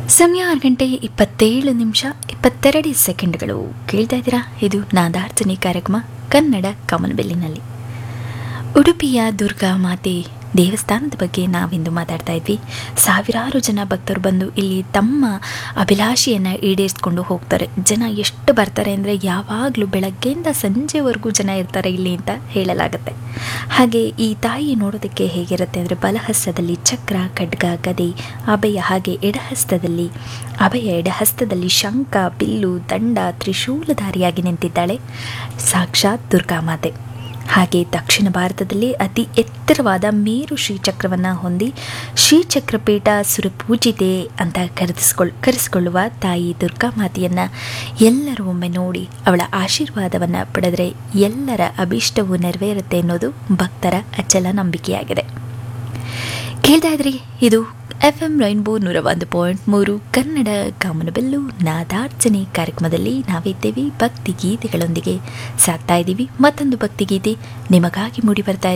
ಸಮಯ ಆರು ಗಂಟೆ ಇಪ್ಪತ್ತೇಳು ನಿಮಿಷ ಇಪ್ಪತ್ತೆರಡು ಸೆಕೆಂಡ್ಗಳು ಕೇಳ್ತಾ ಇದ್ದೀರಾ ಇದು ನಾದಾರ್ಚನೆ ಕಾರ್ಯಕ್ರಮ ಕನ್ನಡ ಕಮಲಬೆಲ್ಲಿನಲ್ಲಿ ಉಡುಪಿಯ ದುರ್ಗಾ ಮಾತೆ ದೇವಸ್ಥಾನದ ಬಗ್ಗೆ ನಾವಿಂದು ಮಾತಾಡ್ತಾ ಇದ್ವಿ ಸಾವಿರಾರು ಜನ ಭಕ್ತರು ಬಂದು ಇಲ್ಲಿ ತಮ್ಮ ಅಭಿಲಾಷೆಯನ್ನು ಈಡೇರಿಸ್ಕೊಂಡು ಹೋಗ್ತಾರೆ ಜನ ಎಷ್ಟು ಬರ್ತಾರೆ ಅಂದರೆ ಯಾವಾಗಲೂ ಬೆಳಗ್ಗೆಯಿಂದ ಸಂಜೆವರೆಗೂ ಜನ ಇರ್ತಾರೆ ಇಲ್ಲಿ ಅಂತ ಹೇಳಲಾಗುತ್ತೆ ಹಾಗೆ ಈ ತಾಯಿ ನೋಡೋದಕ್ಕೆ ಹೇಗಿರುತ್ತೆ ಅಂದರೆ ಬಲಹಸ್ತದಲ್ಲಿ ಚಕ್ರ ಖಡ್ಗ ಗದೆ ಅಭಯ ಹಾಗೆ ಎಡಹಸ್ತದಲ್ಲಿ ಅಭಯ ಎಡಹಸ್ತದಲ್ಲಿ ಶಂಖ ಬಿಲ್ಲು ದಂಡ ತ್ರಿಶೂಲಧಾರಿಯಾಗಿ ನಿಂತಿದ್ದಾಳೆ ಸಾಕ್ಷಾತ್ ದುರ್ಗಾಮಾತೆ ಹಾಗೆ ದಕ್ಷಿಣ ಭಾರತದಲ್ಲಿ ಅತಿ ಎತ್ತರವಾದ ಮೇರು ಶ್ರೀಚಕ್ರವನ್ನು ಹೊಂದಿ ಶ್ರೀಚಕ್ರಪೀಠ ಸುರಪೂಜಿತೆ ಅಂತ ಕರೆದಿಸ್ಕೊಳ್ ಕರೆಸಿಕೊಳ್ಳುವ ತಾಯಿ ದುರ್ಗಾ ಮಾತೆಯನ್ನು ಎಲ್ಲರೂ ಒಮ್ಮೆ ನೋಡಿ ಅವಳ ಆಶೀರ್ವಾದವನ್ನು ಪಡೆದರೆ ಎಲ್ಲರ ಅಭೀಷ್ಟವೂ ನೆರವೇರುತ್ತೆ ಅನ್ನೋದು ಭಕ್ತರ ಅಚಲ ನಂಬಿಕೆಯಾಗಿದೆ ಕೇಳ್ತಾ ಇದ್ರಿ ಇದು ಎಫ್ ಎಂ ರೈನ್ಬೋ ನೂರ ಒಂದು ಪಾಯಿಂಟ್ ಮೂರು ಕನ್ನಡ ಕಾಮನಬೆಲ್ಲು ನಾದಾರ್ಚನೆ ಕಾರ್ಯಕ್ರಮದಲ್ಲಿ ನಾವಿದ್ದೇವೆ ಭಕ್ತಿ ಗೀತೆಗಳೊಂದಿಗೆ ಸಾಕ್ತಾ ಇದ್ದೀವಿ ಮತ್ತೊಂದು ಭಕ್ತಿ ಗೀತೆ ನಿಮಗಾಗಿ ಮೂಡಿ ಬರ್ತಾ ಇದೆ